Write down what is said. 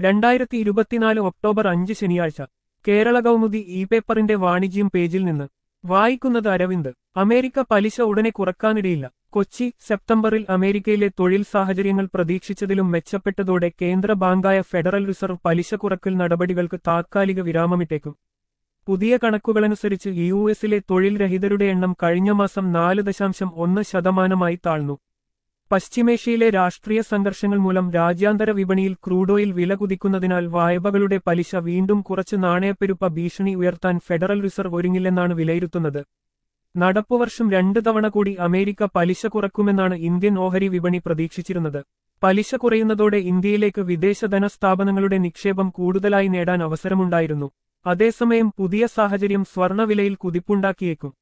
രണ്ടായിരത്തി ഇരുപത്തിനാല് ഒക്ടോബർ അഞ്ച് ശനിയാഴ്ച കേരള കൗമുദി ഇ പേപ്പറിന്റെ വാണിജ്യം പേജിൽ നിന്ന് വായിക്കുന്നത് അരവിന്ദ് അമേരിക്ക പലിശ ഉടനെ കുറക്കാനിടയില്ല കൊച്ചി സെപ്റ്റംബറിൽ അമേരിക്കയിലെ തൊഴിൽ സാഹചര്യങ്ങൾ പ്രതീക്ഷിച്ചതിലും മെച്ചപ്പെട്ടതോടെ കേന്ദ്ര ബാങ്കായ ഫെഡറൽ റിസർവ് പലിശ കുറക്കൽ നടപടികൾക്ക് താത്കാലിക വിരാമമിട്ടേക്കും പുതിയ കണക്കുകളനുസരിച്ച് യു എസിലെ തൊഴിൽ രഹിതരുടെ എണ്ണം കഴിഞ്ഞ മാസം നാല് ദശാംശം ഒന്ന് ശതമാനമായി താഴ്ന്നു പശ്ചിമേഷ്യയിലെ രാഷ്ട്രീയ സംഘർഷങ്ങൾ മൂലം രാജ്യാന്തര വിപണിയിൽ ക്രൂഡ് ഓയിൽ വില കുതിക്കുന്നതിനാൽ വായ്പകളുടെ പലിശ വീണ്ടും കുറച്ച് നാണയപ്പെരുപ്പ ഭീഷണി ഉയർത്താൻ ഫെഡറൽ റിസർവ് ഒരുങ്ങില്ലെന്നാണ് വിലയിരുത്തുന്നത് നടപ്പുവർഷം രണ്ട് തവണ കൂടി അമേരിക്ക പലിശ കുറക്കുമെന്നാണ് ഇന്ത്യൻ ഓഹരി വിപണി പ്രതീക്ഷിച്ചിരുന്നത് പലിശ കുറയുന്നതോടെ ഇന്ത്യയിലേക്ക് വിദേശ ധനസ്ഥാപനങ്ങളുടെ നിക്ഷേപം കൂടുതലായി നേടാൻ അവസരമുണ്ടായിരുന്നു അതേസമയം പുതിയ സാഹചര്യം സ്വർണവിലയിൽ കുതിപ്പുണ്ടാക്കിയേക്കും